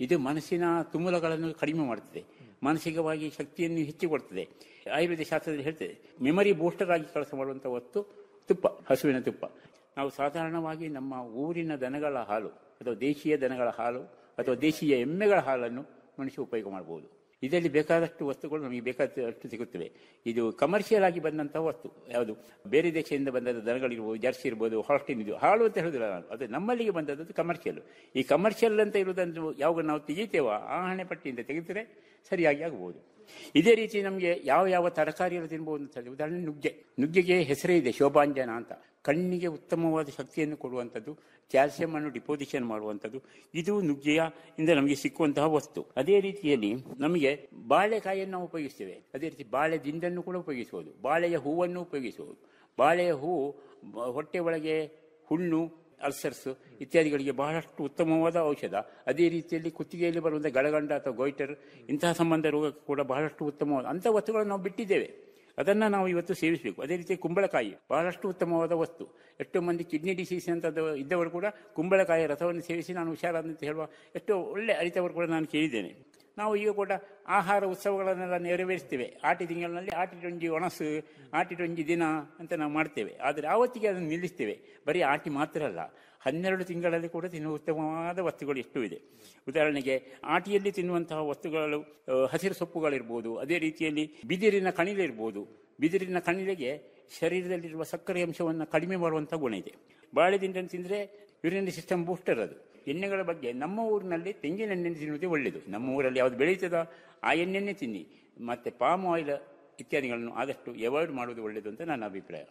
ಇದು ಮನಸ್ಸಿನ ತುಮುಲಗಳನ್ನು ಕಡಿಮೆ ಮಾಡುತ್ತದೆ ಮಾನಸಿಕವಾಗಿ ಶಕ್ತಿಯನ್ನು ಹೆಚ್ಚಿಕೊಡ್ತದೆ ಆಯುರ್ವೇದ ಶಾಸ್ತ್ರದಲ್ಲಿ ಹೇಳ್ತದೆ ಮೆಮರಿ ಬೂಸ್ಟರ್ ಆಗಿ ಕೆಲಸ ಮಾಡುವಂಥ ವಸ್ತು ತುಪ್ಪ ಹಸುವಿನ ತುಪ್ಪ ನಾವು ಸಾಧಾರಣವಾಗಿ ನಮ್ಮ ಊರಿನ ದನಗಳ ಹಾಲು ಅಥವಾ ದೇಶೀಯ ದನಗಳ ಹಾಲು ಅಥವಾ ದೇಶೀಯ ಎಮ್ಮೆಗಳ ಹಾಲನ್ನು ಮನುಷ್ಯ ಉಪಯೋಗ ಮಾಡಬಹುದು ಇದರಲ್ಲಿ ಬೇಕಾದಷ್ಟು ವಸ್ತುಗಳು ನಮಗೆ ಬೇಕಾದಷ್ಟು ಸಿಗುತ್ತವೆ ಇದು ಕಮರ್ಷಿಯಲ್ ಆಗಿ ಬಂದಂತಹ ವಸ್ತು ಯಾವುದು ಬೇರೆ ದೇಶದಿಂದ ಬಂದದ್ದು ದನಗಳಿರ್ಬೋದು ಜರ್ಸಿ ಇರ್ಬೋದು ಹಾಸ್ಟಿನ್ ಇದು ಹಾಳು ಅಂತ ಹೇಳುದಿಲ್ಲ ನಾನು ಅದು ನಮ್ಮಲ್ಲಿಗೆ ಬಂದದ್ದು ಕಮರ್ಷಿಯಲ್ ಈ ಕಮರ್ಷಿಯಲ್ ಅಂತ ಇರುವುದನ್ನು ಯಾವಾಗ ನಾವು ತೆಗಿತೇವೋ ಆ ಹಣೆ ಪಟ್ಟಿಯಿಂದ ತೆಗೆದರೆ ಸರಿಯಾಗಿ ಆಗಬಹುದು ಇದೇ ರೀತಿ ನಮಗೆ ಯಾವ ಯಾವ ತರಕಾರಿಗಳು ತಿನ್ಬಹುದು ಅಂತ ಹೇಳಿ ಉದಾಹರಣೆ ನುಗ್ಗೆ ನುಗ್ಗೆಗೆ ಹೆಸರೇ ಇದೆ ಶೋಭಾಂಜನ ಅಂತ ಕಣ್ಣಿಗೆ ಉತ್ತಮವಾದ ಶಕ್ತಿಯನ್ನು ಕೊಡುವಂಥದ್ದು ಕ್ಯಾಲ್ಸಿಯಂ ಅನ್ನು ಡಿಪೋಸಿಷನ್ ಮಾಡುವಂಥದ್ದು ಇದು ನುಗ್ಗೆಯ ಇಂದ ನಮಗೆ ಸಿಕ್ಕುವಂತಹ ವಸ್ತು ಅದೇ ರೀತಿಯಲ್ಲಿ ನಮಗೆ ಬಾಳೆಕಾಯಿಯನ್ನು ನಾವು ಉಪಯೋಗಿಸ್ತೇವೆ ಅದೇ ರೀತಿ ಬಾಳೆ ದಿಂಡನ್ನು ಕೂಡ ಉಪಯೋಗಿಸಬಹುದು ಬಾಳೆಯ ಹೂವನ್ನು ಉಪಯೋಗಿಸಬಹುದು ಬಾಳೆಯ ಹೂವು ಬ- ಹೊಟ್ಟೆ ಒಳಗೆ ಹುಣ್ಣು ಅಲ್ಸರ್ಸ್ ಇತ್ಯಾದಿಗಳಿಗೆ ಬಹಳಷ್ಟು ಉತ್ತಮವಾದ ಔಷಧ ಅದೇ ರೀತಿಯಲ್ಲಿ ಕುತ್ತಿಗೆಯಲ್ಲಿ ಬರುವಂಥ ಗಳಗಂಡ ಅಥವಾ ಗೊಯ್ಟರ್ ಇಂತಹ ಸಂಬಂಧ ರೋಗಕ್ಕೆ ಕೂಡ ಬಹಳಷ್ಟು ಉತ್ತಮವಾದ ಅಂಥ ವಸ್ತುಗಳನ್ನು ನಾವು ಬಿಟ್ಟಿದ್ದೇವೆ ಅದನ್ನು ನಾವು ಇವತ್ತು ಸೇವಿಸಬೇಕು ಅದೇ ರೀತಿ ಕುಂಬಳಕಾಯಿ ಬಹಳಷ್ಟು ಉತ್ತಮವಾದ ವಸ್ತು ಎಷ್ಟೋ ಮಂದಿ ಕಿಡ್ನಿ ಡಿಸೀಸ್ ಅಂತ ಇದ್ದವರು ಕೂಡ ಕುಂಬಳಕಾಯಿಯ ರಸವನ್ನು ಸೇವಿಸಿ ನಾನು ಹುಷಾರಾದಂತ ಹೇಳುವ ಎಷ್ಟೋ ಒಳ್ಳೆ ಅರಿತವರು ಕೂಡ ನಾನು ಕೇಳಿದ್ದೇನೆ ನಾವು ಈಗ ಕೂಡ ಆಹಾರ ಉತ್ಸವಗಳನ್ನೆಲ್ಲ ನೆರವೇರಿಸ್ತೇವೆ ಆಟಿ ತಿಂಗಳಿನಲ್ಲಿ ಆಟಿಟೊಂಜಿ ಒಣಸು ಆಟಿಟೊಂಜಿ ದಿನ ಅಂತ ನಾವು ಮಾಡ್ತೇವೆ ಆದರೆ ಆವತ್ತಿಗೆ ಅದನ್ನು ನಿಲ್ಲಿಸ್ತೇವೆ ಬರೀ ಆಟಿ ಮಾತ್ರ ಅಲ್ಲ ಹನ್ನೆರಡು ತಿಂಗಳಲ್ಲಿ ಕೂಡ ತಿನ್ನುವ ಉತ್ತಮವಾದ ವಸ್ತುಗಳು ಎಷ್ಟು ಇದೆ ಉದಾಹರಣೆಗೆ ಆಟಿಯಲ್ಲಿ ತಿನ್ನುವಂತಹ ವಸ್ತುಗಳು ಆ, ಹಸಿರು ಸೊಪ್ಪುಗಳಿರ್ಬೋದು ಅದೇ ರೀತಿಯಲ್ಲಿ ಬಿದಿರಿನ ಕಣಿಲಿರ್ಬೋದು ಬಿದಿರಿನ ಕಣಿಲೆಗೆ ಶರೀರದಲ್ಲಿರುವ ಸಕ್ಕರೆ ಅಂಶವನ್ನು ಕಡಿಮೆ ಮಾಡುವಂಥ ಗುಣ ಇದೆ ಬಾಳೆ ದಿಂಡನ್ನು ತಿಂದರೆ ಯೂರಿನರಿ ಸಿಸ್ಟಮ್ ಬೂಸ್ಟರ್ ಅದು ಎಣ್ಣೆಗಳ ಬಗ್ಗೆ ನಮ್ಮ ಊರಿನಲ್ಲಿ ತೆಂಗಿನ ಎಣ್ಣೆ ತಿನ್ನುವುದೇ ಒಳ್ಳೆಯದು ನಮ್ಮ ಊರಲ್ಲಿ ಯಾವುದು ಬೆಳೀತದೋ ಆ ಎಣ್ಣೆನ್ನೇ ತಿನ್ನಿ ಮತ್ತೆ ಪಾಮ್ ಆಯಿಲ್ ಇತ್ಯಾದಿಗಳನ್ನು ಆದಷ್ಟು ಅವಾಯ್ಡ್ ಮಾಡುವುದು ಒಳ್ಳೆಯದು ಅಂತ ನನ್ನ ಅಭಿಪ್ರಾಯ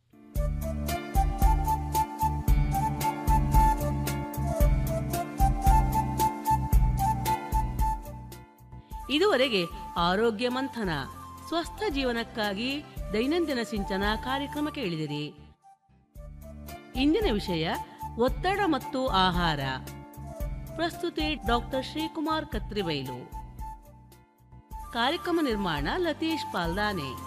ಇದುವರೆಗೆ ಆರೋಗ್ಯ ಮಂಥನ ಸ್ವಸ್ಥ ಜೀವನಕ್ಕಾಗಿ ದೈನಂದಿನ ಸಿಂಚನ ಕಾರ್ಯಕ್ರಮ ಕೇಳಿದಿರಿ ಇಂದಿನ ವಿಷಯ ಒತ್ತಡ ಮತ್ತು ಆಹಾರ ಪ್ರಸ್ತುತಿ ಡಾಕ್ಟರ್ ಶ್ರೀಕುಮಾರ್ ಕತ್ರಿಬೈಲು ಕಾರ್ಯಕ್ರಮ ನಿರ್ಮಾಣ ಲತೀಶ್ ಪಾಲ್ದಾನೆ